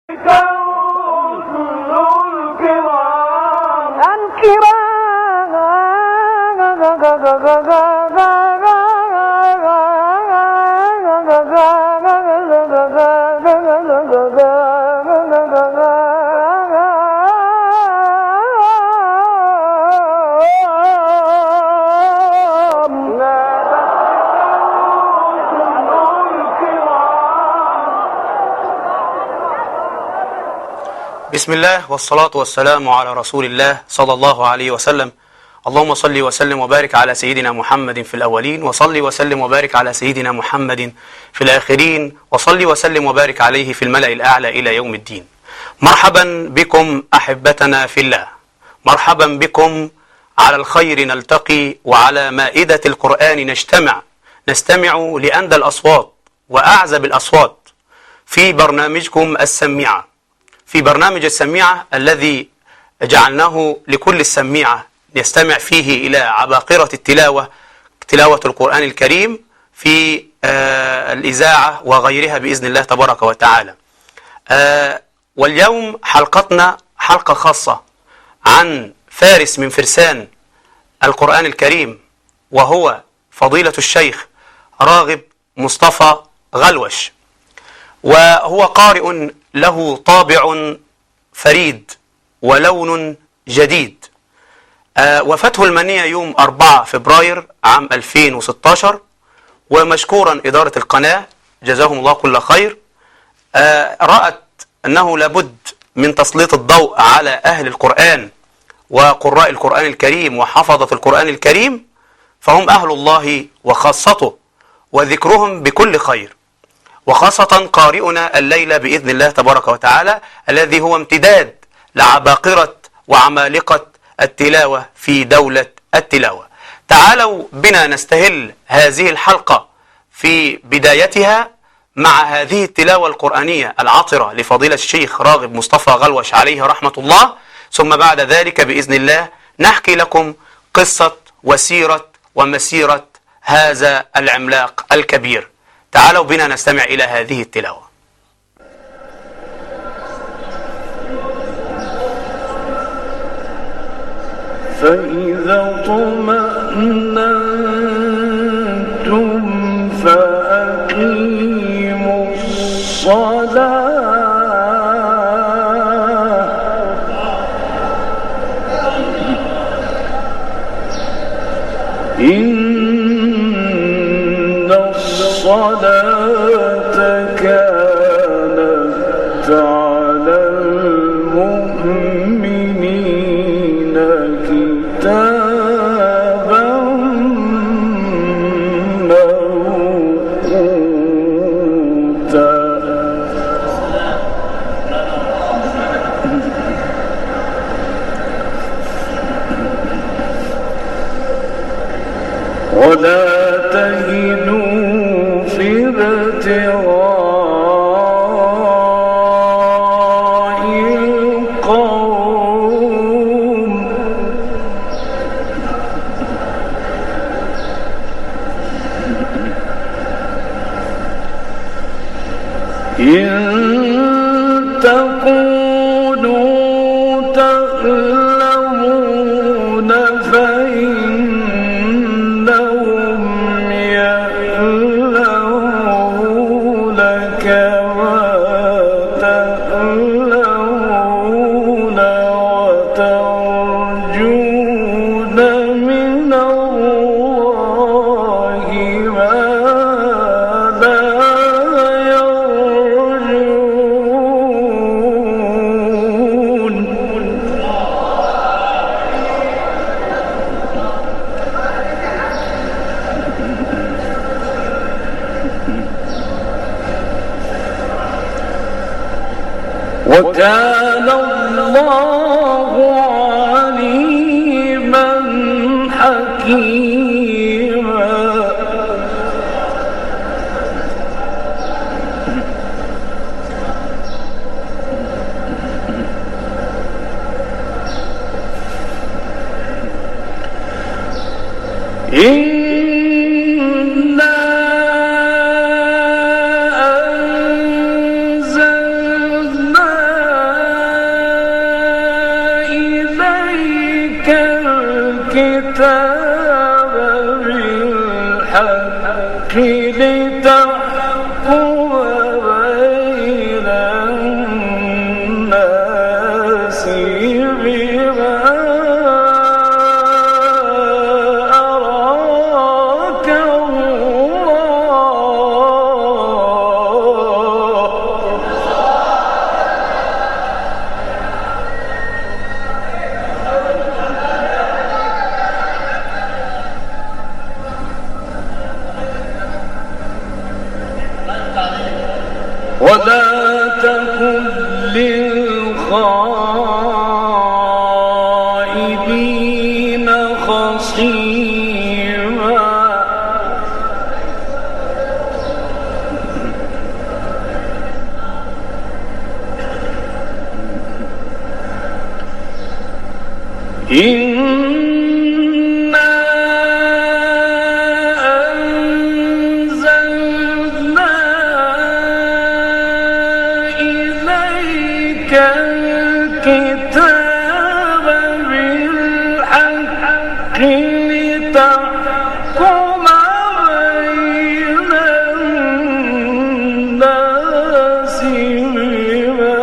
بسم الله والصلاة والسلام على رسول الله صلى الله عليه وسلم اللهم صل وسلم وبارك على سيدنا محمد في الأولين وصل وسلم وبارك على سيدنا محمد في الآخرين وصل وسلم وبارك عليه في الملأ الأعلى إلى يوم الدين مرحبا بكم أحبتنا في الله مرحبا بكم على الخير نلتقي وعلى مائدة القرآن نجتمع نستمع لأندى الأصوات وأعزب الأصوات في برنامجكم السميعة في برنامج السميعة الذي جعلناه لكل السميعة يستمع فيه إلى عباقرة التلاوة تلاوة القرآن الكريم في آه الإذاعة وغيرها بإذن الله تبارك وتعالى آه واليوم حلقتنا حلقة خاصة عن فارس من فرسان القرآن الكريم وهو فضيلة الشيخ راغب مصطفى غلوش وهو قارئ له طابع فريد ولون جديد آه وفاته المنية يوم 4 فبراير عام 2016 ومشكورا إدارة القناة جزاهم الله كل خير آه رأت أنه لابد من تسليط الضوء على أهل القرآن وقراء القرآن الكريم وحفظة القرآن الكريم فهم أهل الله وخاصته وذكرهم بكل خير وخاصة قارئنا الليلة بإذن الله تبارك وتعالى الذي هو امتداد لعباقرة وعمالقة التلاوة في دولة التلاوة تعالوا بنا نستهل هذه الحلقة في بدايتها مع هذه التلاوة القرآنية العطرة لفضيلة الشيخ راغب مصطفى غلوش عليه رحمة الله ثم بعد ذلك بإذن الله نحكي لكم قصة وسيرة ومسيرة هذا العملاق الكبير تعالوا بنا نستمع إلى هذه التلاوة فإذا طمأنتم فأقيموا الصلاة إن الصلاة كانت على المؤمنين كتابا موقوتا ولا تهنوا في ابتغاء القوم إن تكونوا تعلمون فإنهم يعلمون كما تعلمون وترجون من الله ما لا يرجون وكان الله عليما حكيما إنا أنزلنا الكتاب بالحق لتحكم بين الناس بما أراك الله ولا تكن للخائبين خصيما إنا أنزلنا إليك الكتاب بالحق لتحكم بين الناس بما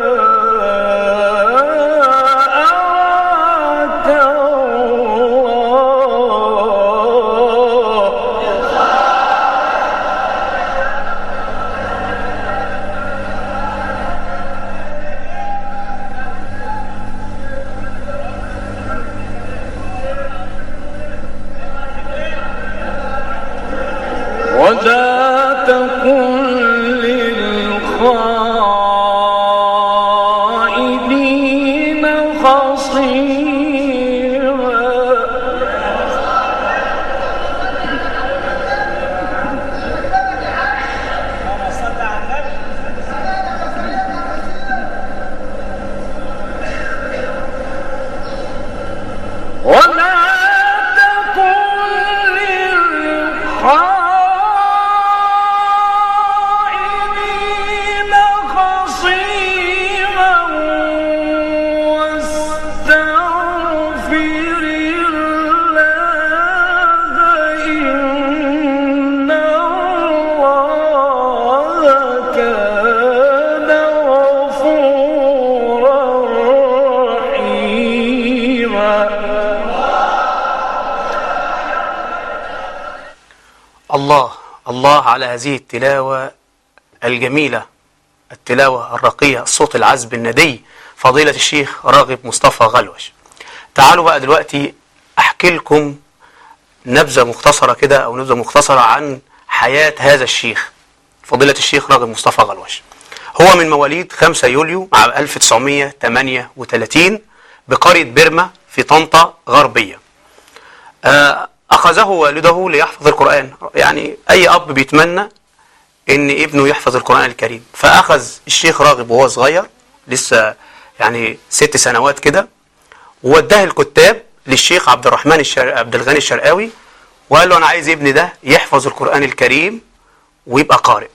أراك الله ولا تكن للخائنين خصيما ولا تكن للخائنين خصيما واستغفر الله إن الله كان غفورا رحيما الله الله على هذه التلاوة الجميلة التلاوة الرقية الصوت العذب الندي فضيلة الشيخ راغب مصطفى غلوش تعالوا بقى دلوقتي أحكي لكم نبذة مختصرة كده أو نبذة مختصرة عن حياة هذا الشيخ فضيلة الشيخ راغب مصطفى غلوش هو من مواليد 5 يوليو عام 1938 بقرية بيرما في طنطا غربية آه، أخذه والده ليحفظ القرآن يعني أي أب بيتمنى إن ابنه يحفظ القرآن الكريم فأخذ الشيخ راغب وهو صغير لسه يعني ست سنوات كده ووداه الكتاب للشيخ عبد الرحمن الشر... عبد الغني الشرقاوي وقال له أنا عايز ابني ده يحفظ القرآن الكريم ويبقى قارئ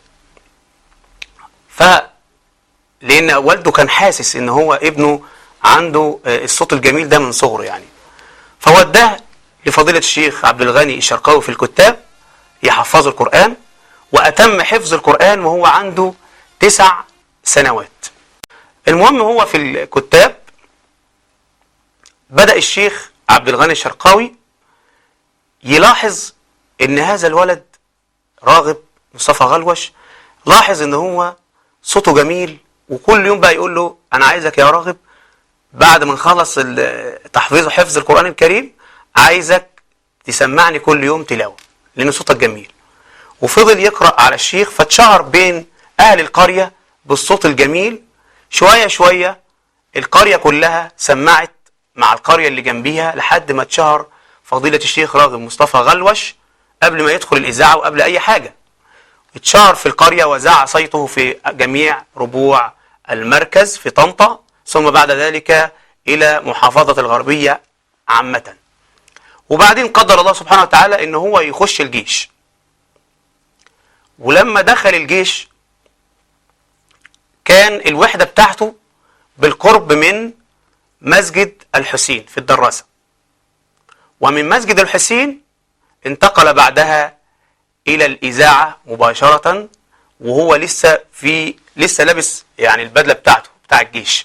ف لأن والده كان حاسس إن هو ابنه عنده آه، الصوت الجميل ده من صغره يعني فوداه لفضيلة الشيخ عبد الغني الشرقاوي في الكتاب يحفظه القرآن وأتم حفظ القرآن وهو عنده تسع سنوات المهم هو في الكتاب بدأ الشيخ عبد الغني الشرقاوي يلاحظ ان هذا الولد راغب مصطفى غلوش لاحظ ان هو صوته جميل وكل يوم بقى يقول له انا عايزك يا راغب بعد ما نخلص ال- تحفيظ وحفظ القرآن الكريم عايزك تسمعني كل يوم تلاوة لان صوتك جميل وفضل يقرأ على الشيخ فاتشهر بين اهل القرية بالصوت الجميل شوية شوية القرية كلها سمعت مع القرية اللي جنبيها لحد ما اتشهر فضيلة الشيخ راغب مصطفى غلوش قبل ما يدخل الإذاعة وقبل أي حاجة اتشهر في القرية وزع صيته في جميع ربوع المركز في طنطا ثم بعد ذلك إلى محافظة الغربية عامة وبعدين قدر الله سبحانه وتعالى ان هو يخش الجيش ولما دخل الجيش كان الوحدة بتاعته بالقرب من مسجد الحسين في الدراسة ومن مسجد الحسين انتقل بعدها إلى الإذاعة مباشرة وهو لسه في لسه لابس يعني البدلة بتاعته بتاع الجيش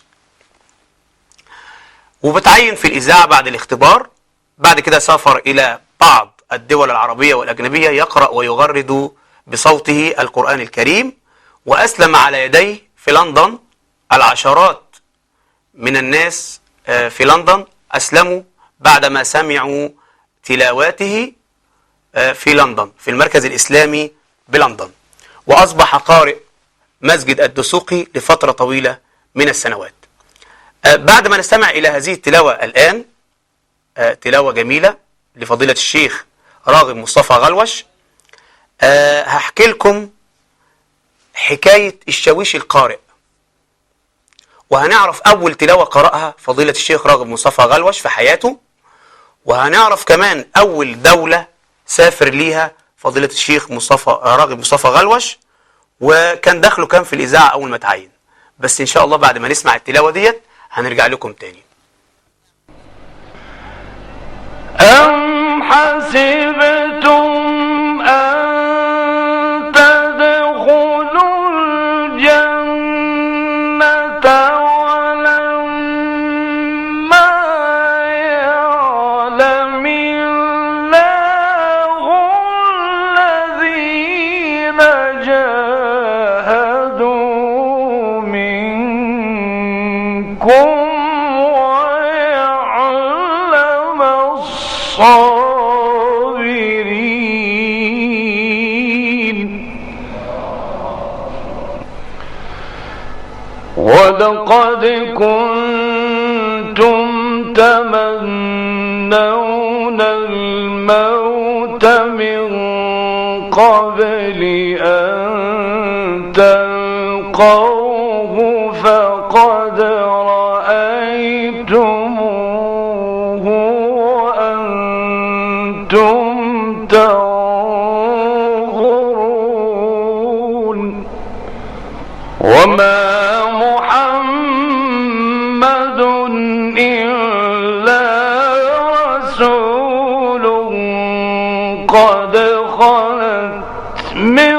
وبتعين في الإذاعة بعد الاختبار بعد كده سافر إلى بعض الدول العربية والأجنبية يقرأ ويغرد بصوته القرآن الكريم وأسلم على يديه في لندن العشرات من الناس آه، في لندن أسلموا بعدما سمعوا تلاواته آه، في لندن في المركز الإسلامي بلندن وأصبح قارئ مسجد الدسوقي لفترة طويلة من السنوات آه، بعد ما نستمع إلى هذه التلاوة الآن آه، تلاوة جميلة لفضيلة الشيخ راغب مصطفى غلوش آه، هحكي لكم حكاية الشاويش القارئ وهنعرف أول تلاوة قرأها فضيلة الشيخ راغب مصطفى غلوش في حياته وهنعرف كمان أول دولة سافر ليها فضيلة الشيخ مصطفى راغب مصطفى غلوش وكان دخله كان في الإذاعة أول ما تعين بس إن شاء الله بعد ما نسمع التلاوة ديت هنرجع لكم تاني أم حسبتم أن تدخلوا الجنة ولما يعلم الله الذين جاهدوا منكم ويعلم الصابرين ولقد كنتم تمنون الموت من قبل أن تلقوه فقد رأيتموه وأنتم تنظرون وما محمد إلا رسول قد خلت من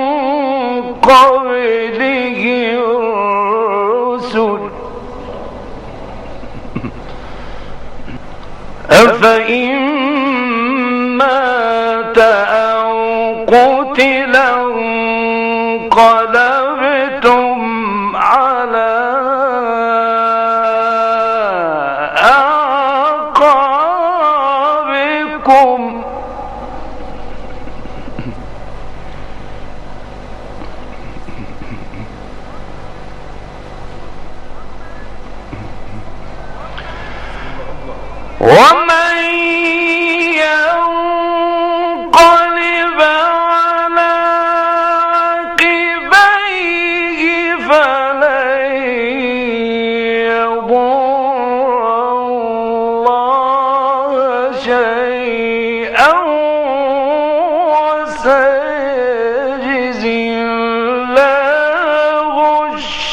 قبله الرسل أفإن مات أو قتل انقلبتم على أعقابكم ومن ينقلب على عقبيه فلن يضر الله شيئا وسيجزي الله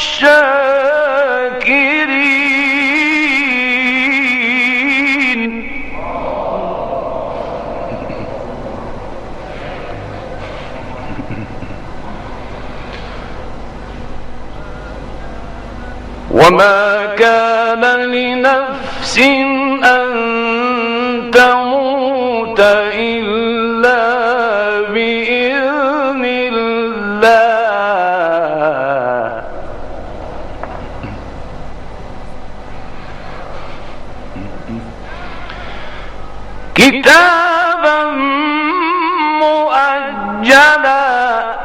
الشاكرين وما كان لنفس أن تموت إلا بإذن الله كتابا مؤجلا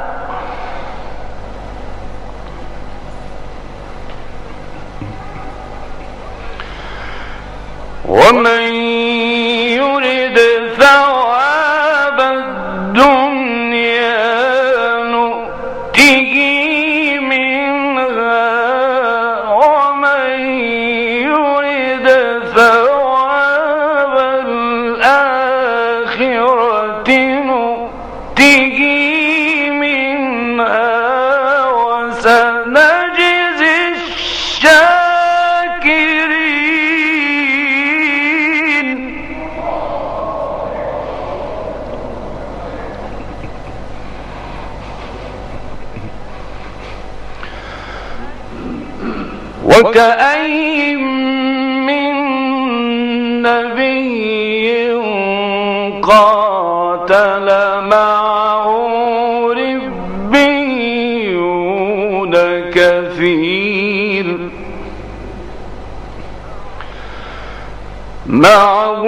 ومن يرد ثواب الدنيا نؤته منها ومن يرد ثواب الآخرة نؤته منها وسنجزي وكأين من نبي قاتل معه ربيون كثير معه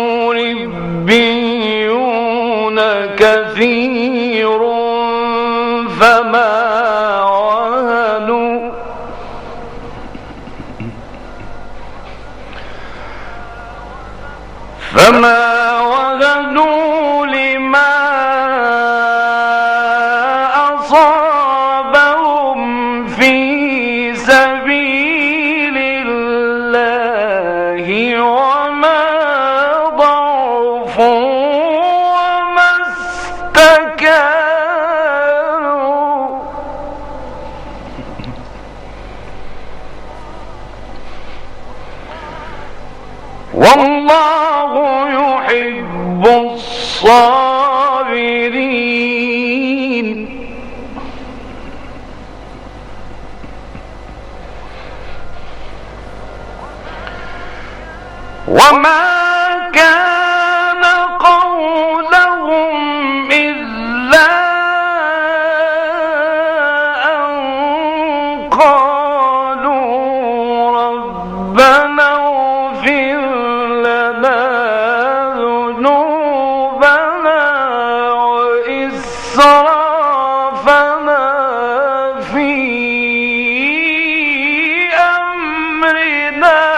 ربيون كثير فما وهنوا فما وهنوا لما أصابهم في سبيل الله وما ضعفوا وما استكانوا والله يحب الصابرين وما كان قولهم إلا أن قالوا ربنا اغفر لنا ذنوبنا وإسرافنا في أمرنا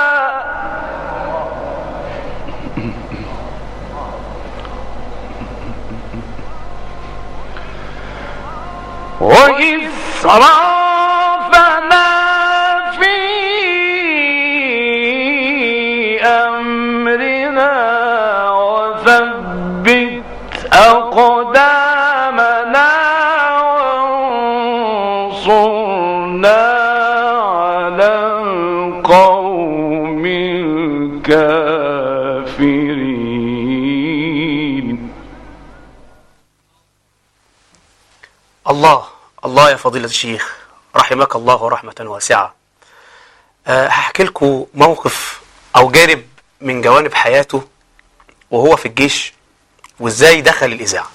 وإسرافنا في أمرنا وثبت أقدامنا وانصرنا على القوم الكافرين الله الله يا فضيلة الشيخ رحمك الله رحمة واسعة أه هحكي لكم موقف أو جانب من جوانب حياته وهو في الجيش وإزاي دخل الإذاعة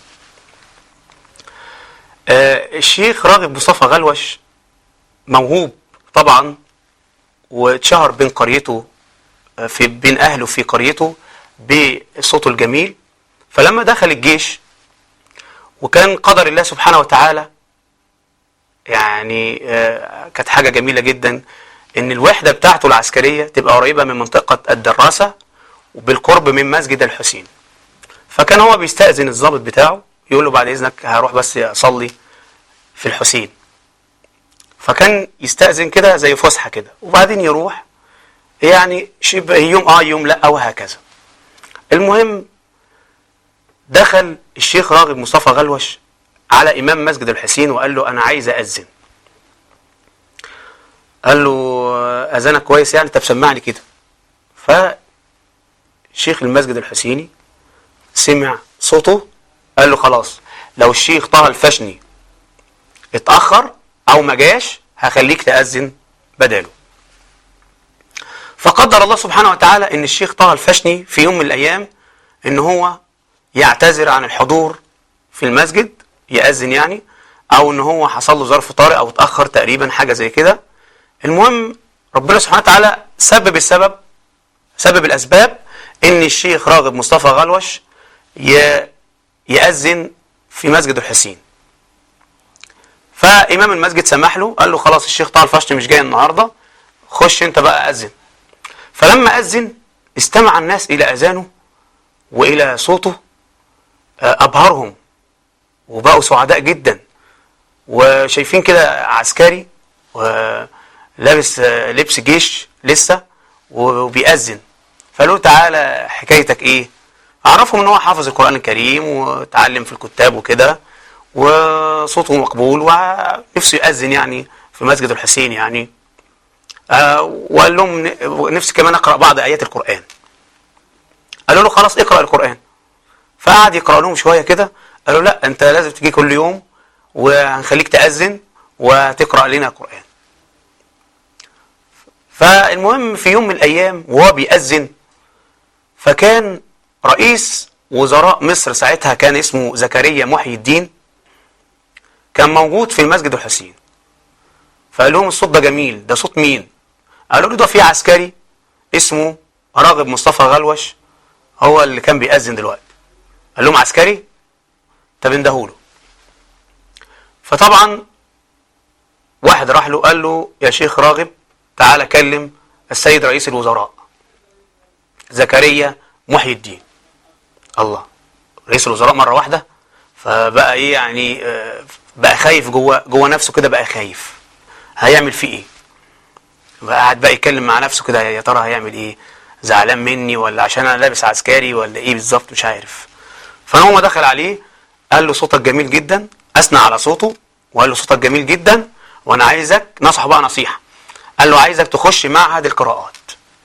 أه الشيخ راغب مصطفى غلوش موهوب طبعا واتشهر بين قريته آه، في بين أهله في قريته بصوته الجميل فلما دخل الجيش وكان قدر الله سبحانه وتعالى يعني آه، كانت حاجة جميلة جدا ان الوحدة بتاعته العسكرية تبقى قريبة من منطقة الدراسة وبالقرب من مسجد الحسين فكان هو بيستأذن الضابط بتاعه يقول له بعد اذنك هروح بس اصلي في الحسين فكان يستأذن كده زي فسحة كده وبعدين يروح يعني شبه يوم اه يوم لا وهكذا المهم دخل الشيخ راغب مصطفى غلوش على إمام مسجد الحسين وقال له أنا عايز أذن قال له أذانك كويس يعني طب سمعني كده فشيخ المسجد الحسيني سمع صوته قال له خلاص لو الشيخ طه الفشني اتأخر أو ما جاش هخليك تأذن بداله فقدر الله سبحانه وتعالى ان الشيخ طه الفشني في يوم من الايام ان هو يعتذر عن الحضور في المسجد يأذن يعني او ان هو حصل له ظرف طارئ او اتأخر تقريبا حاجة زي كده المهم ربنا سبحانه وتعالى سبب السبب سبب الاسباب ان الشيخ راغب مصطفى غلوش ي- يأذن في مسجد الحسين فامام المسجد سمح له قال له خلاص الشيخ طه الفشني مش جاي النهارده خش انت بقى أذن فلما أذن استمع الناس إلى أذانه وإلى صوته آه، أبهرهم وبقوا سعداء جدا وشايفين كده عسكري ولابس آه، لبس جيش لسه وبيأذن فقالوا تعالى حكايتك ايه عرفهم ان هو حافظ القرآن الكريم وتعلم في الكتاب وكده وصوته مقبول ونفسه يأذن يعني في مسجد الحسين يعني آه، وقال لهم ن- نفسي كمان اقرا بعض ايات القران قالوا له خلاص اقرا القران فقعد يقرا لهم شويه كده قالوا لا انت لازم تيجي كل يوم وهنخليك تاذن وتقرا لنا القران فالمهم في يوم من الأيام وهو بيأذن فكان رئيس وزراء مصر ساعتها كان اسمه زكريا محي الدين كان موجود في المسجد الحسين فقال لهم الصوت ده جميل ده صوت مين قالوا له ده في عسكري اسمه راغب مصطفى غلوش هو اللي كان بيأذن دلوقتي قال لهم عسكري طب اندهوله فطبعا واحد راح له قال له يا شيخ راغب تعالى كلم السيد رئيس الوزراء زكريا محي الدين الله رئيس الوزراء مرة واحدة فبقى ايه يعني آه، بقى خايف جوه جوه نفسه كده بقى خايف هيعمل فيه ايه بقى قاعد بقى يتكلم مع نفسه كده يا ترى هيعمل ايه زعلان مني ولا عشان انا لابس عسكري ولا ايه بالظبط مش عارف فهو دخل عليه قال له صوتك جميل جدا اثنى على صوته وقال له صوتك جميل جدا وانا عايزك نصحه بقى نصيحه قال له عايزك تخش معهد القراءات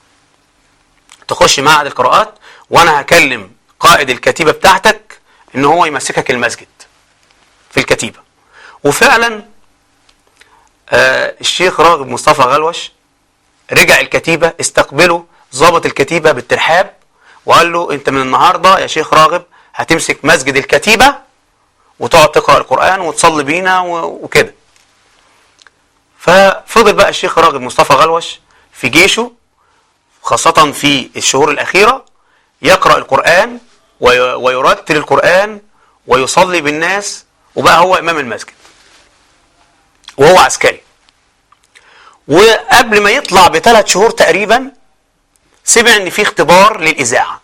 تخش معهد القراءات وانا هكلم قائد الكتيبه بتاعتك ان هو يمسكك المسجد في الكتيبه وفعلا آه الشيخ راغب مصطفى غلوش رجع الكتيبه استقبله ضابط الكتيبه بالترحاب وقال له انت من النهارده يا شيخ راغب هتمسك مسجد الكتيبه وتقعد تقرا القران وتصلي بينا و- وكده ففضل بقى الشيخ راغب مصطفى غلوش في جيشه خاصة في الشهور الأخيرة يقرأ القرآن وي- ويرتل القرآن ويصلي بالناس وبقى هو إمام المسجد وهو عسكري وقبل ما يطلع بثلاث شهور تقريبا سمع ان في اختبار للإذاعة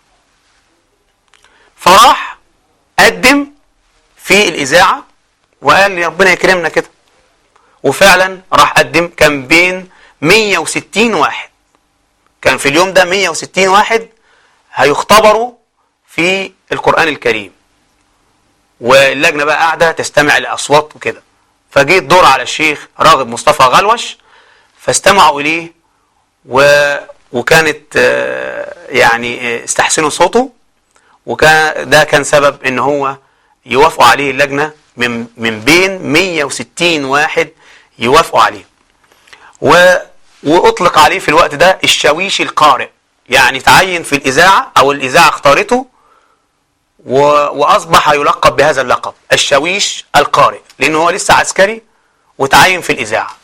فراح قدم في الإذاعة وقال يا ربنا يكرمنا كده وفعلا راح قدم كان بين 160 واحد كان في اليوم ده 160 واحد هيختبروا في القرآن الكريم واللجنة بقى قاعدة تستمع لأصوات وكده فجه الدور على الشيخ راغب مصطفى غلوش فاستمعوا إليه و... وكانت آه، يعني آه، استحسنوا صوته وكان ده كان سبب ان هو يوافقوا عليه اللجنة من من بين 160 واحد يوافقوا عليه و واطلق عليه في الوقت ده الشاويشي القارئ يعني تعين في الاذاعه او الاذاعه اختارته و... واصبح يلقب بهذا اللقب الشاويش القارئ لانه هو لسه عسكري وتعين في الاذاعه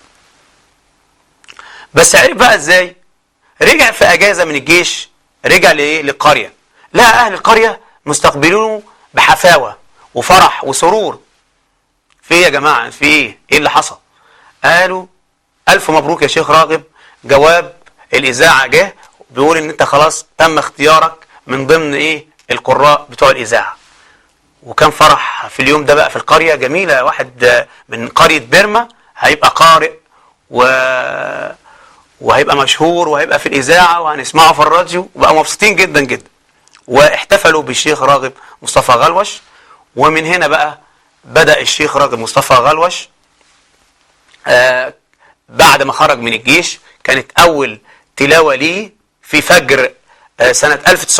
بس عرف بقى ازاي رجع في اجازه من الجيش رجع لايه للقريه لقى اهل القريه مستقبلونه بحفاوه وفرح وسرور في ايه يا جماعه في ايه ايه اللي حصل قالوا الف مبروك يا شيخ راغب جواب الاذاعه جه بيقول ان انت خلاص تم اختيارك من ضمن ايه القراء بتوع الاذاعه وكان فرح في اليوم ده بقى في القريه جميله واحد آه، من قريه بيرما هيبقى قارئ و وهيبقى مشهور وهيبقى في الاذاعه وهنسمعه في الراديو وبقى مبسوطين جدا جدا واحتفلوا بالشيخ راغب مصطفى غلوش ومن هنا بقى بدأ الشيخ راغب مصطفى غلوش آه بعد ما خرج من الجيش كانت أول تلاوة ليه في فجر آه سنة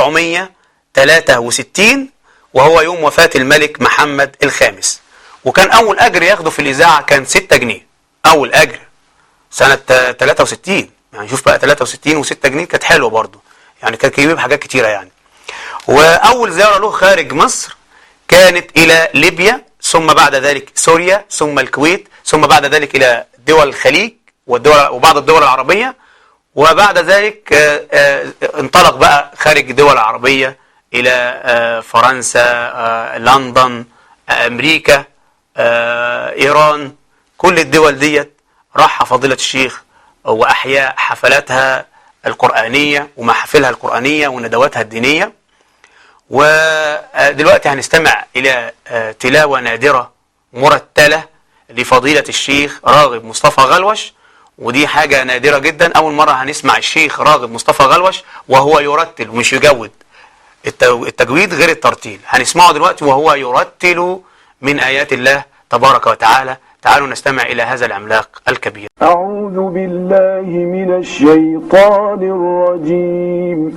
1963 وهو يوم وفاة الملك محمد الخامس وكان أول أجر ياخده في الإذاعة كان 6 جنيه أول أجر سنة آه، 63 يعني شوف بقى 63 و6 جنيه كانت حلوة برضه يعني كان بيجيب حاجات كتيرة يعني وأول زيارة له خارج مصر كانت إلى ليبيا ثم بعد ذلك سوريا ثم الكويت ثم بعد ذلك إلى دول الخليج والدول وبعض الدول العربية وبعد ذلك آه، آه، انطلق بقى خارج الدول العربية إلى آه، فرنسا آه، لندن آه، أمريكا آه، إيران كل الدول ديت راح فضيلة الشيخ وأحيا حفلاتها القرآنية ومحافلها القرآنية وندواتها الدينية ودلوقتي هنستمع إلى آه، تلاوة نادرة مرتلة لفضيلة الشيخ راغب مصطفى غلوش ودي حاجة نادرة جدا أول مرة هنسمع الشيخ راغب مصطفى غلوش وهو يرتل ومش يجود التو- التجويد غير الترتيل هنسمعه دلوقتي وهو يرتل من آيات الله تبارك وتعالى تعالوا نستمع إلى هذا العملاق الكبير أعوذ بالله من الشيطان الرجيم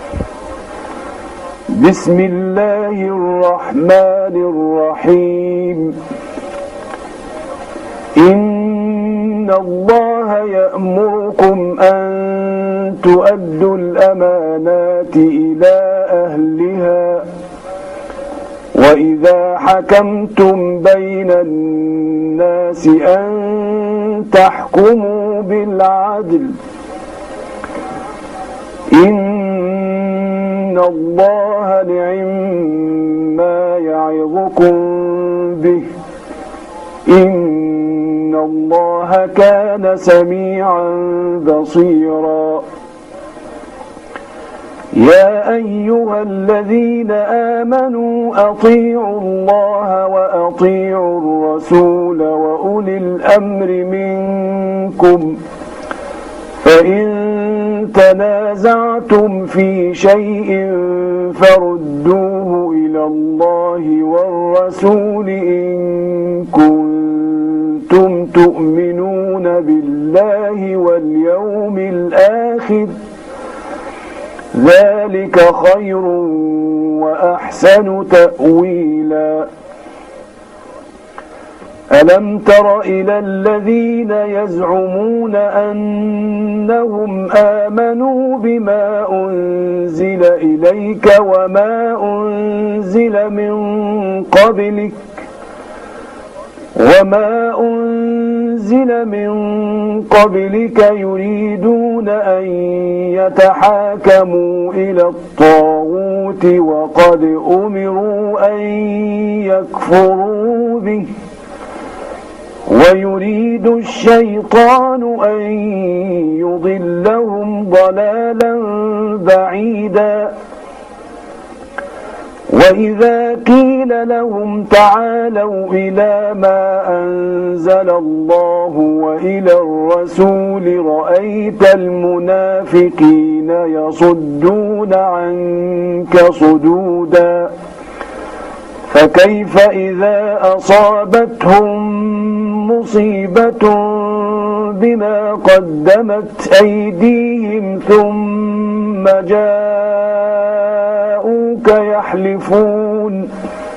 بسم الله الرحمن الرحيم إن الله الله يأمركم أن تؤدوا الأمانات إلى أهلها وإذا حكمتم بين الناس أن تحكموا بالعدل إن الله نعم ما يعظكم به إن الله كان سميعا بصيرا يا أيها الذين آمنوا أطيعوا الله وأطيعوا الرسول وأولي الأمر منكم فإن تنازعتم في شيء فردوه إلى الله والرسول إن كنتم تؤمنون بالله واليوم الآخر ذلك خير وأحسن تأويلا ألم تر إلى الذين يزعمون أنهم آمنوا بما أنزل إليك وما أنزل من قبلك وما أنزل من قبلك يريدون أن يتحاكموا إلى الطاغوت وقد أمروا أن يكفروا به ويريد الشيطان أن يضلهم ضلالا بعيدا وإذا قيل لهم تعالوا إلى ما أنزل الله وإلى الرسول رأيت المنافقين يصدون عنك صدودا فكيف إذا أصابتهم مصيبة بما قدمت أيديهم ثم جاءوك يحلفون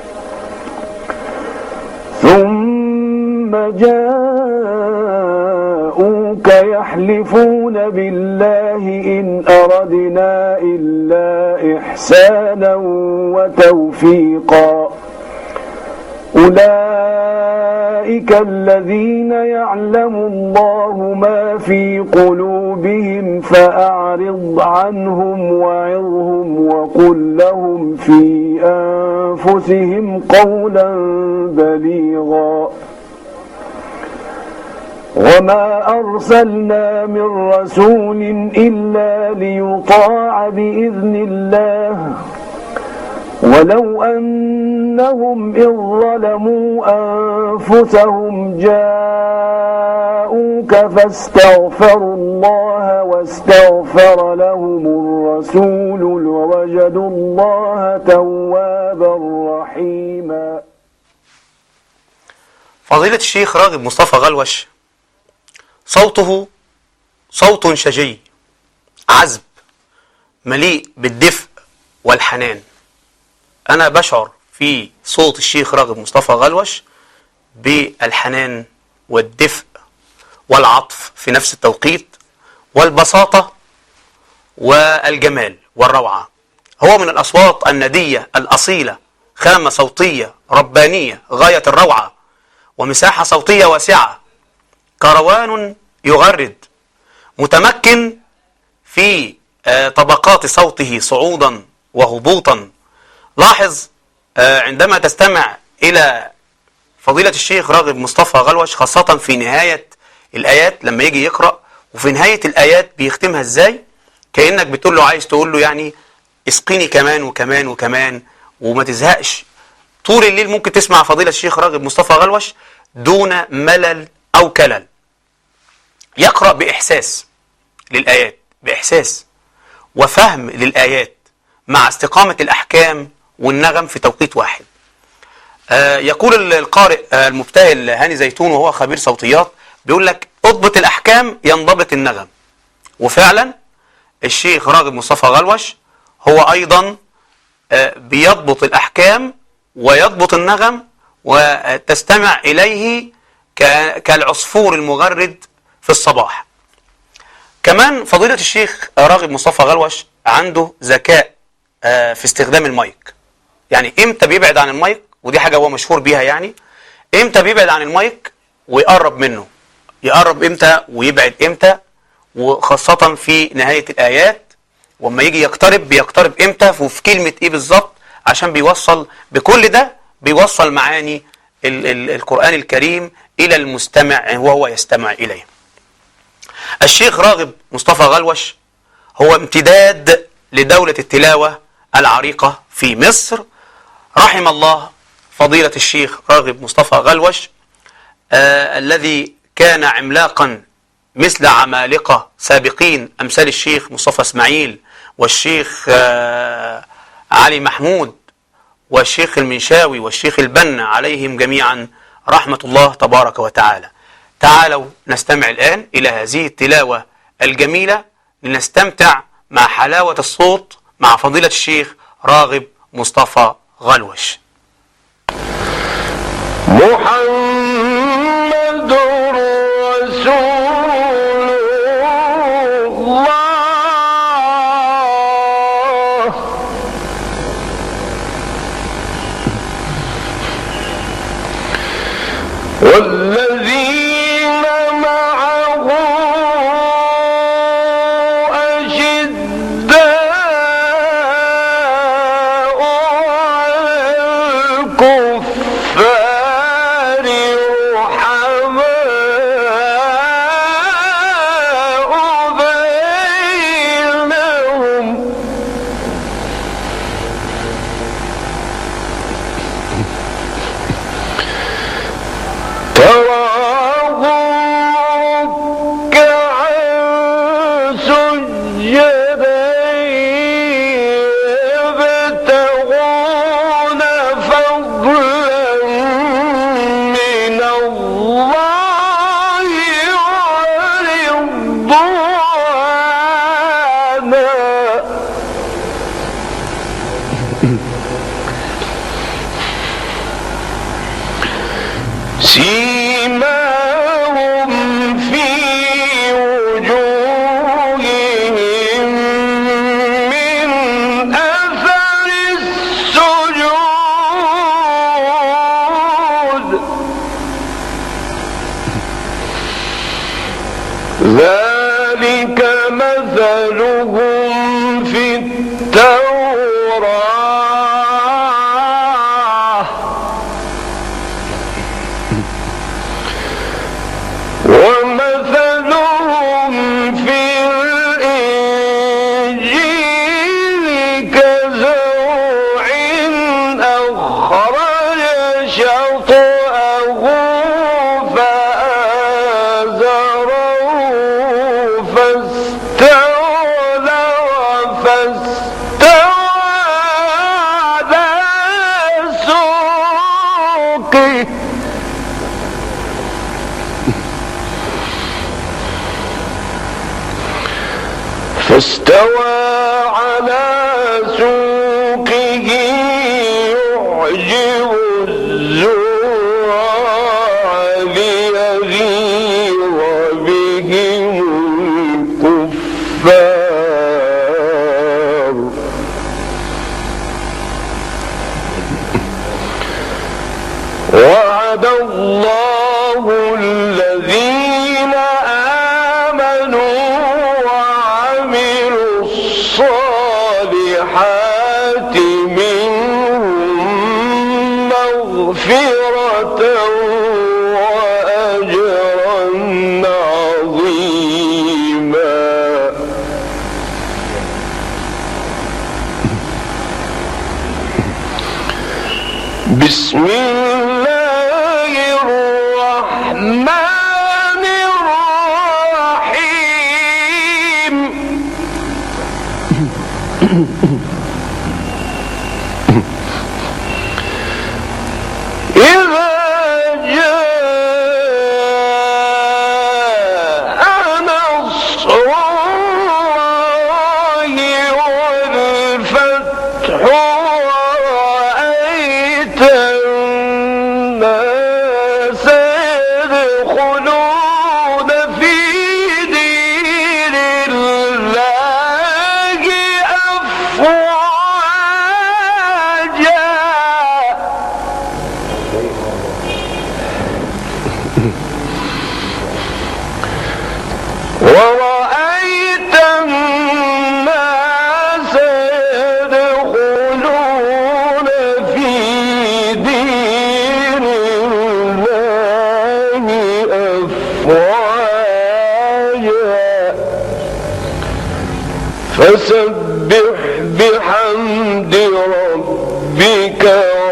ثم جاءوك يحلفون بالله إن أردنا إلا إحسانا وتوفيقا أولئك الذين يعلم الله ما في قلوبهم فأعرض عنهم وعظهم وقل لهم في أنفسهم قولا بليغا وما أرسلنا من رسول إلا ليطاع بإذن الله ولو أنهم إذ ظلموا أنفسهم جاءوك فاستغفروا الله واستغفر لهم الرسول لوجدوا الله توابا رحيما فضيلة الشيخ راغب مصطفى غلوش صوته صوت شجي عذب مليء بالدفء والحنان أنا بشعر في صوت الشيخ راغب مصطفى غلوش بالحنان والدفء والعطف في نفس التوقيت والبساطة والجمال والروعة هو من الأصوات الندية الأصيلة خامة صوتية ربانية غاية الروعة ومساحة صوتية واسعة كروان يغرد متمكن في طبقات صوته صعودا وهبوطا لاحظ عندما تستمع إلى فضيلة الشيخ راغب مصطفى غلوش خاصة في نهاية الآيات لما يجي يقرأ وفي نهاية الآيات بيختمها إزاي كأنك بتقول له عايز تقول له يعني اسقيني كمان وكمان وكمان وما تزهقش طول الليل ممكن تسمع فضيلة الشيخ راغب مصطفى غلوش دون ملل أو كلل يقرأ بإحساس للآيات بإحساس وفهم للآيات مع استقامة الأحكام والنغم في توقيت واحد آه يقول القارئ آه المبتهل هاني زيتون وهو خبير صوتيات بيقول لك اضبط الأحكام ينضبط النغم وفعلا الشيخ راغب مصطفى غلوش هو أيضا آه بيضبط الأحكام ويضبط النغم وتستمع إليه كالعصفور المغرد في الصباح كمان فضيلة الشيخ راغب مصطفى غلوش عنده ذكاء آه، في استخدام المايك يعني امتى بيبعد عن المايك ودي حاجة هو مشهور بيها يعني امتى بيبعد عن المايك ويقرب منه يقرب امتى ويبعد امتى وخاصة في نهاية الآيات وما يجي يقترب بيقترب امتى وفي كلمة ايه بالظبط عشان بيوصل بكل ده بيوصل معاني ال ال القرآن الكريم إلى المستمع وهو يستمع إليه الشيخ راغب مصطفى غلوش هو امتداد لدولة التلاوة العريقة في مصر رحم الله فضيلة الشيخ راغب مصطفى غلوش آه الذي كان عملاقا مثل عمالقة سابقين أمثال الشيخ مصطفى اسماعيل والشيخ آه علي محمود والشيخ المنشاوي والشيخ البنا عليهم جميعا رحمة الله تبارك وتعالى تعالوا نستمع الآن إلى هذه التلاوة الجميلة لنستمتع مع حلاوة الصوت مع فضيلة الشيخ راغب مصطفى غلوش محمد رسول الله والذين معه أشداء على الكفار رحماء بينهم تراهم ركعا سجدا يبتغون فضلا من الله ورضوانا سيماهم في وجوههم من أثر السجود ذلك مثلهم في التوراة ومثلهم في الإنجيل كزرع أخرج شطأه فآزره فاستغلظ فاستوى على سوقه فاستوى على سوقه يعجب الزراع ليغيظ بهم الكفار وعد الله الذين آمنوا وعملوا الصالحات منهم مغفرة وأجرا عظيما بسم الله الرحمن الرحيم إذا جاء نصر الله والفتح ورأيت الناس يدخلون في فسبح بحمد ربك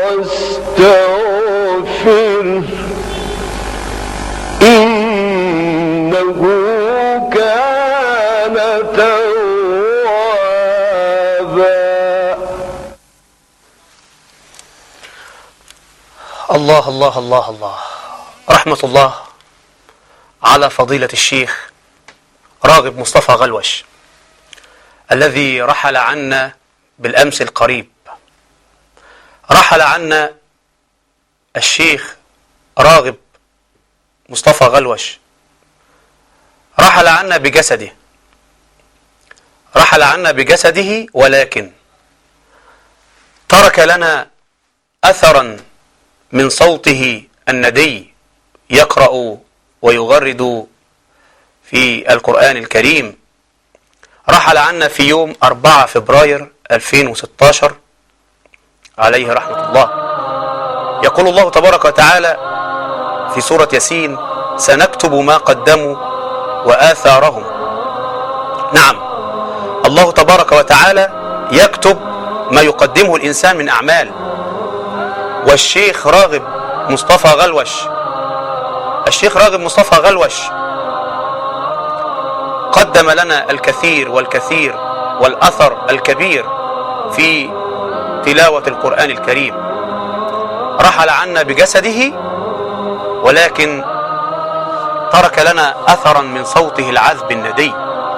واستغفره إنه كان توابا الله الله الله الله رحمة الله على فضيلة الشيخ راغب مصطفى غلوش الذي رحل عنا بالأمس القريب رحل عنا الشيخ راغب مصطفى غلوش رحل عنا بجسده رحل عنا بجسده ولكن ترك لنا أثرا من صوته الندي يقرأ ويغرد في القرآن الكريم رحل عنا في يوم 4 فبراير 2016 عليه رحمة الله يقول الله تبارك وتعالى في سورة ياسين سنكتب ما قدموا وآثارهم نعم الله تبارك وتعالى يكتب ما يقدمه الإنسان من أعمال والشيخ راغب مصطفى غلوش الشيخ راغب مصطفى غلوش قدم لنا الكثير والكثير والأثر الكبير في تلاوة القرآن الكريم رحل عنا بجسده ولكن ترك لنا أثرا من صوته العذب الندي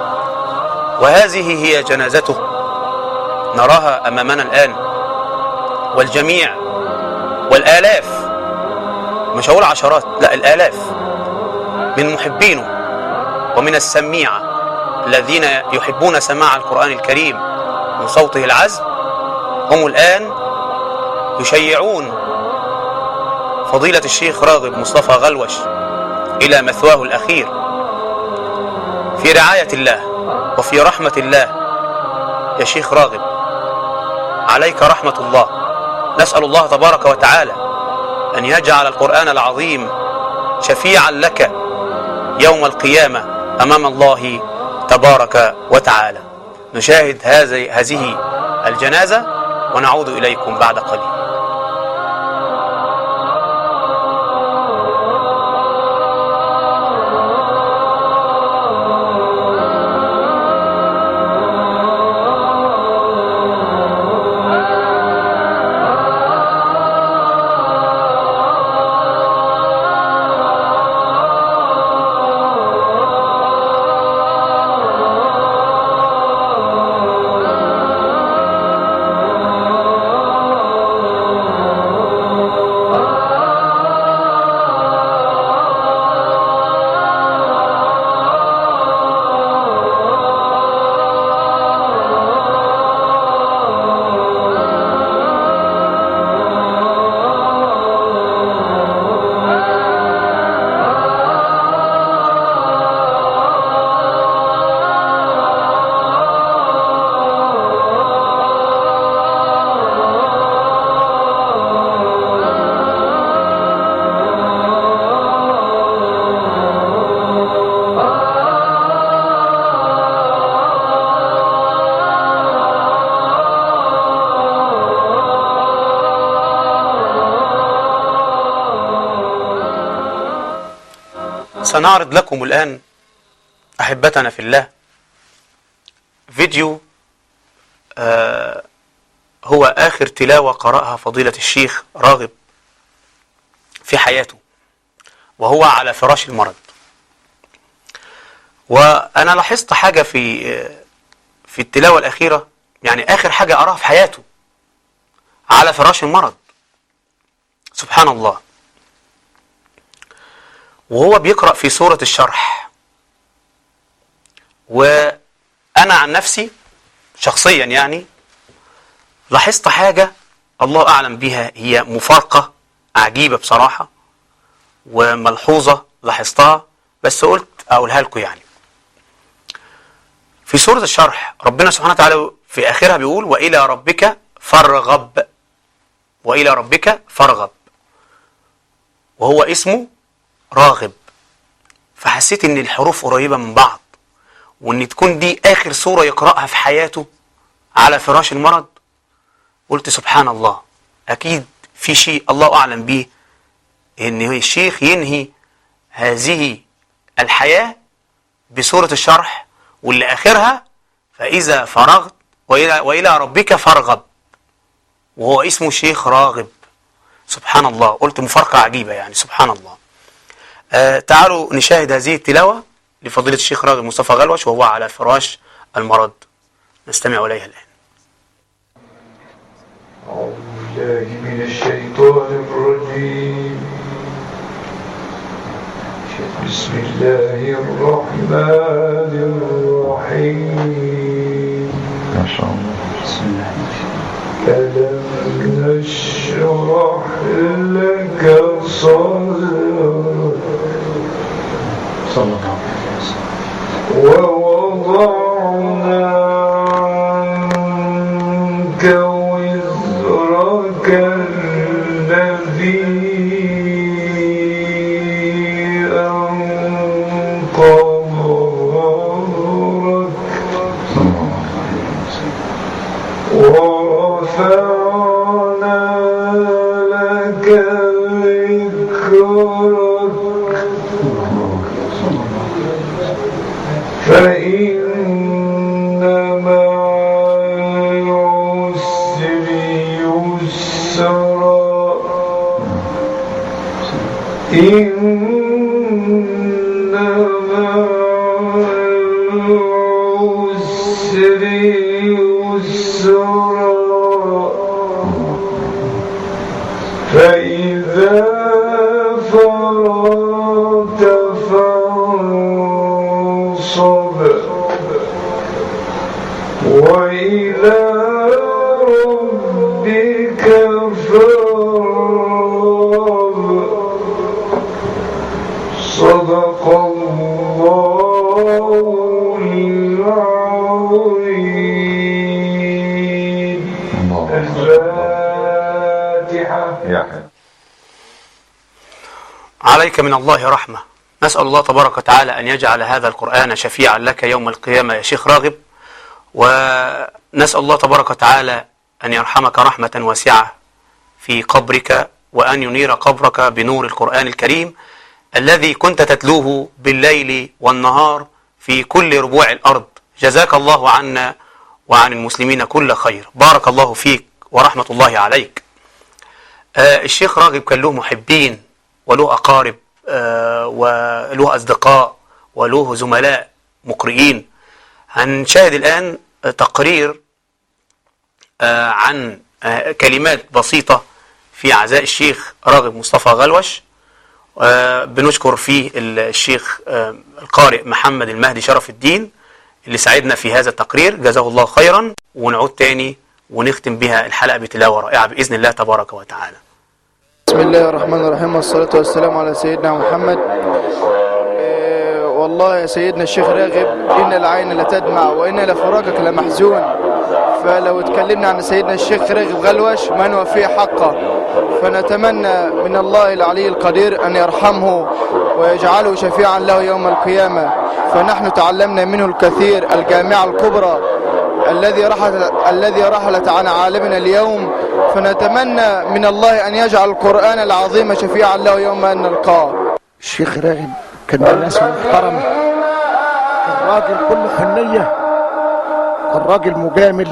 وهذه هي جنازته نراها أمامنا الآن والجميع والآلاف مش هقول عشرات لا الآلاف من محبينه ومن السميعة الذين يحبون سماع القرآن الكريم من صوته العذب هم الآن يشيعون فضيلة الشيخ راغب مصطفى غلوش إلى مثواه الأخير في رعاية الله وفي رحمة الله يا شيخ راغب عليك رحمة الله نسأل الله تبارك وتعالى أن يجعل القرآن العظيم شفيعا لك يوم القيامة أمام الله تبارك وتعالى نشاهد هذه هذه الجنازة ونعود إليكم بعد قليل سنعرض لكم الآن أحبتنا في الله فيديو آه هو آخر تلاوة قرأها فضيلة الشيخ راغب في حياته وهو على فراش المرض وأنا لاحظت حاجة في في التلاوة الأخيرة يعني آخر حاجة أراها في حياته على فراش المرض سبحان الله وهو بيقرأ في سورة الشرح وأنا عن نفسي شخصيا يعني لاحظت حاجة الله أعلم بها هي مفارقة عجيبة بصراحة وملحوظة لاحظتها بس قلت أقولها لكم يعني في سورة الشرح ربنا سبحانه وتعالى في آخرها بيقول وإلى ربك فارغب وإلى ربك فارغب وهو اسمه راغب فحسيت ان الحروف قريبة من بعض وان تكون دي اخر سورة يقرأها في حياته على فراش المرض قلت سبحان الله اكيد في شيء الله اعلم به ان الشيخ ينهي هذه الحياة بسورة الشرح واللي اخرها فاذا فرغت والى, وإلى ربك فارغب وهو اسمه شيخ راغب سبحان الله قلت مفارقة عجيبة يعني سبحان الله آه تعالوا نشاهد هذه التلاوة لفضيلة الشيخ راغب مصطفى غلوش وهو على فراش المرض نستمع إليها الآن أعوذ بالله من الشيطان الرجيم بسم الله الرحمن الرحيم ما شاء الله بسم الله ألم نشرح لك صدرك صلى الله عليه وسلم ووضعنا عنك وزرك الذي أنقض ظهرك صلى الله عليه وسلم ورفعنا لك ذكرك فإن مع العسر يسرا إن مع العسر يسرا فإذا فرغت فانصب وإلى ربك فارغب صدق الله العظيم الله الفاتحة يا حي عليك من الله رحمة نسأل الله تبارك وتعالى أن يجعل هذا القرآن شفيعا لك يوم القيامة يا شيخ راغب ونسأل الله تبارك وتعالى أن يرحمك رحمة واسعة في قبرك وأن ينير قبرك بنور القرآن الكريم الذي كنت تتلوه بالليل والنهار في كل ربوع الأرض جزاك الله عنا وعن المسلمين كل خير بارك الله فيك ورحمة الله عليك آه، الشيخ راغب كان له محبين وله أقارب آه، وله أصدقاء وله زملاء مقرئين هنشاهد الآن آه، تقرير آه، عن آه، كلمات بسيطة في عزاء الشيخ راغب مصطفى غلوش آه، بنشكر فيه الشيخ آه، القارئ محمد المهدي شرف الدين اللي ساعدنا في هذا التقرير جزاه الله خيرا ونعود تاني ونختم بها الحلقة بتلاوة رائعة بإذن الله تبارك وتعالى بسم الله الرحمن الرحيم والصلاة والسلام على سيدنا محمد إيه، والله يا سيدنا الشيخ راغب إن العين لتدمع وإن لفراقك لمحزون فلو اتكلمنا عن سيدنا الشيخ راغب غلوش ما نوفيه حقه فنتمنى من الله العلي القدير أن يرحمه ويجعله شفيعا له يوم القيامة فنحن تعلمنا منه الكثير الجامعة الكبرى الذي رحلت الذي رحلت عن عالمنا اليوم فنتمنى من الله ان يجعل القران العظيم شفيعا له يوم ان نلقاه الشيخ راغب كان من الناس المحترمة كان راجل كله حنية كان راجل مجامل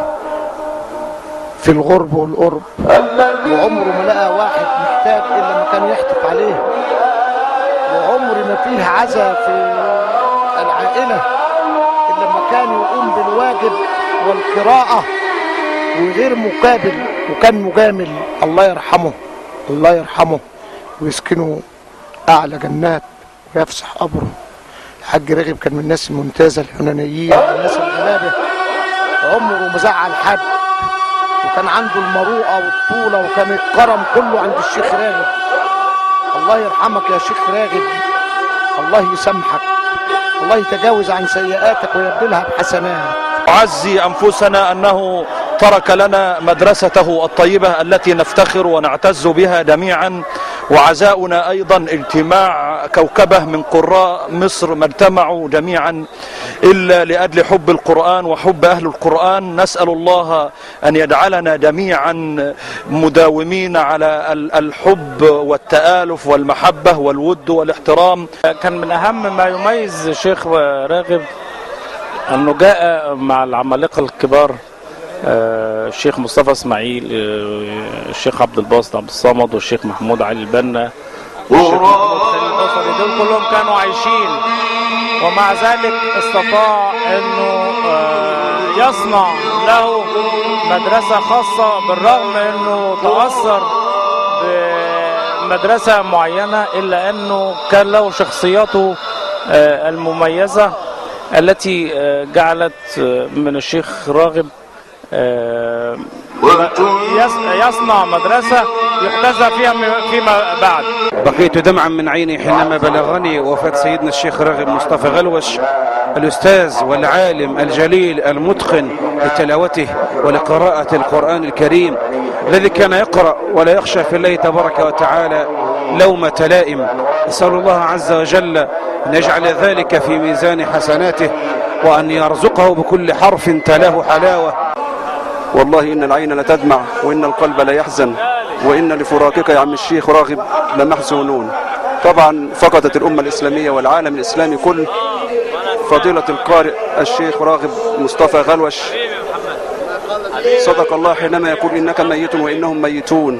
في الغرب والقرب وعمره ما لقى واحد محتاج إلا ما كان يحتف عليه وعمر ما فيه عزا في العائلة إلا ما كان يقوم بالواجب والقراءة وغير مقابل وكان مجامل الله يرحمه الله يرحمه ويسكنه أعلى جنات ويفسح قبره الحاج راغب كان من الناس الممتازة الحنانيين الناس الغلابة عمره ما زعل حد وكان عنده المروءة والطولة وكان الكرم كله عند الشيخ راغب الله يرحمك يا شيخ راغب الله يسامحك الله يتجاوز عن سيئاتك ويبدلها بحسنات نعزي أنفسنا أنه ترك لنا مدرسته الطيبة التي نفتخر ونعتز بها جميعا وعزاؤنا أيضا اجتماع كوكبة من قراء مصر ما اجتمعوا جميعا إلا لأجل حب القرآن وحب أهل القرآن نسأل الله أن يجعلنا جميعا مداومين على ال- الحب والتآلف والمحبة والود والاحترام كان من اهم ما يميز شيخ راغب انه جاء مع العمالقه الكبار آه، الشيخ مصطفى اسماعيل آه، الشيخ عبد الباسط عبد الصمد والشيخ محمود علي البنا والشيخ محمود خالد البصري دول كلهم كانوا عايشين ومع ذلك استطاع انه آه، يصنع له مدرسه خاصه بالرغم انه تاثر بمدرسة معينة إلا أنه كان له شخصيته آه، المميزة التي آه، جعلت آه، من الشيخ راغب آه، يص- يصنع مدرسة يحتذى فيها م- فيما بعد بقيت دمعا من عيني حينما بلغني وفاة سيدنا الشيخ راغب مصطفى غلوش الأستاذ والعالم الجليل المتقن لتلاوته ولقراءة القرآن الكريم الذي كان يقرأ ولا يخشى في الله تبارك وتعالى لومة لائم أسأل الله عز وجل أن يجعل ذلك في ميزان حسناته وأن يرزقه بكل حرف تلاه حلاوة والله إن العين لتدمع وإن القلب لا يحزن وإن لفراقك يا عم الشيخ راغب لمحزونون طبعا فقدت الأمة الإسلامية والعالم الإسلامي كل فضيلة القارئ الشيخ راغب مصطفى غلوش صدق الله حينما يقول إنك ميت وإنهم ميتون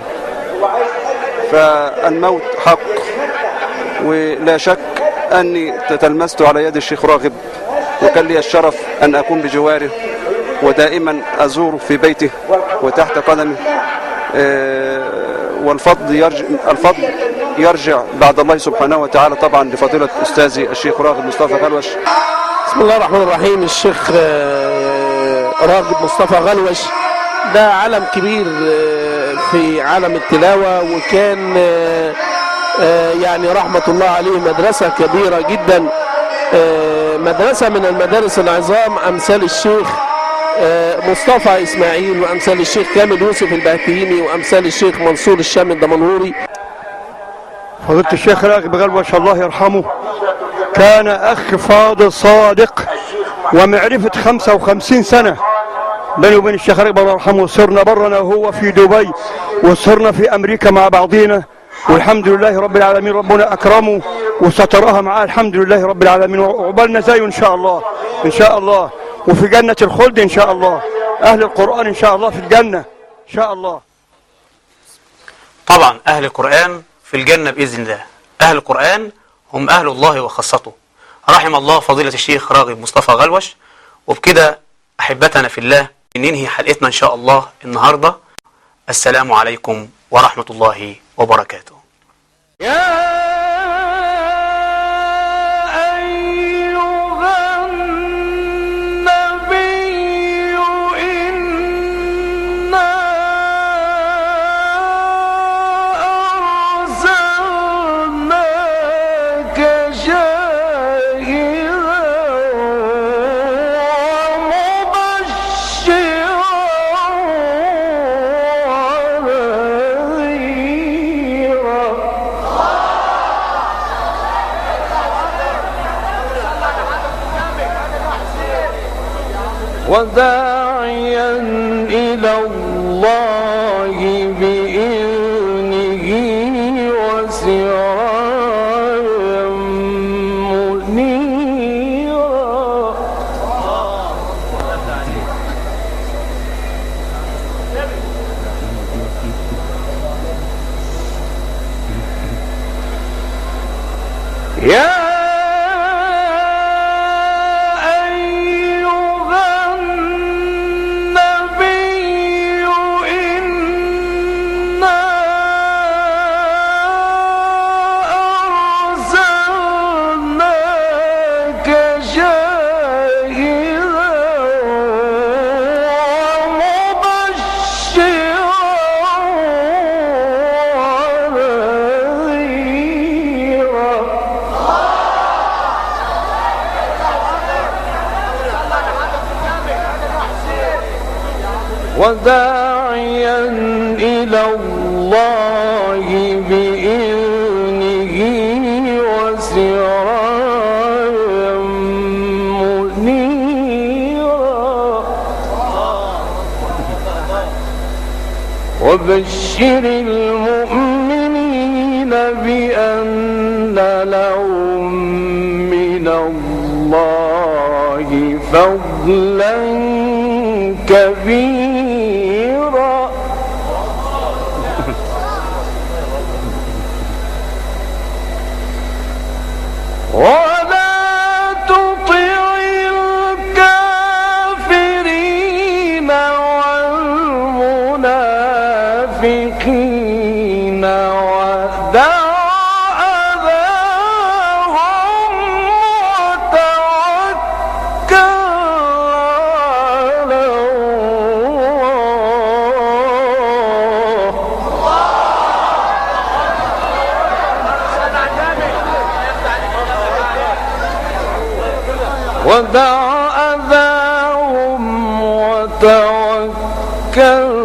فالموت حق ولا شك أني تتلمست على يد الشيخ راغب وكان لي الشرف أن أكون بجواره ودائما أزوره في بيته وتحت قدمه آه، والفضل يرجع الفضل يرجع بعد الله سبحانه وتعالى طبعا لفضيلة أستاذي الشيخ راغب مصطفى غلوش بسم الله الرحمن الرحيم الشيخ آه، راغب مصطفى غلوش ده علم كبير آه، في عالم التلاوة وكان آه، آه، يعني رحمة الله عليه مدرسة كبيرة جدا آه، مدرسة من المدارس العظام أمثال الشيخ آه، مصطفى إسماعيل وأمثال الشيخ كامل يوسف البهتيمي وأمثال الشيخ منصور الشام الدمنهوري فضيلة الشيخ راغب غلوش الله يرحمه كان أخ فاضل صادق ومعرفة 55 سنة بيني وبين الشيخ راغب الله يرحمه صرنا برنا وهو في دبي وصرنا في أمريكا مع بعضينا والحمد لله رب العالمين ربنا أكرمه وسترها معاه الحمد لله رب العالمين وعقبالنا زيه إن شاء الله إن شاء الله وفي جنة الخلد إن شاء الله أهل القرآن إن شاء الله في الجنة إن شاء الله طبعا أهل القرآن في الجنة بإذن الله أهل القرآن هم أهل الله وخاصته رحم الله فضيلة الشيخ راغب مصطفى غلوش وبكده أحبتنا في الله ننهي حلقتنا إن شاء الله النهاردة السلام عليكم ورحمة الله وبركاته وداعيا إلى الله بإذنه وسراجا منيرا يا أيها النبي إنا أرسلناك شاهدا ومبشرا ونذيرا وداعيا إلى الله بإذنه وبشر المؤمنين بأن لهم من الله فضلا كبيرا ولا تطع الكافرين والمنافقين ودع أذاهم وتوكل على ودع أذاهم وتوكل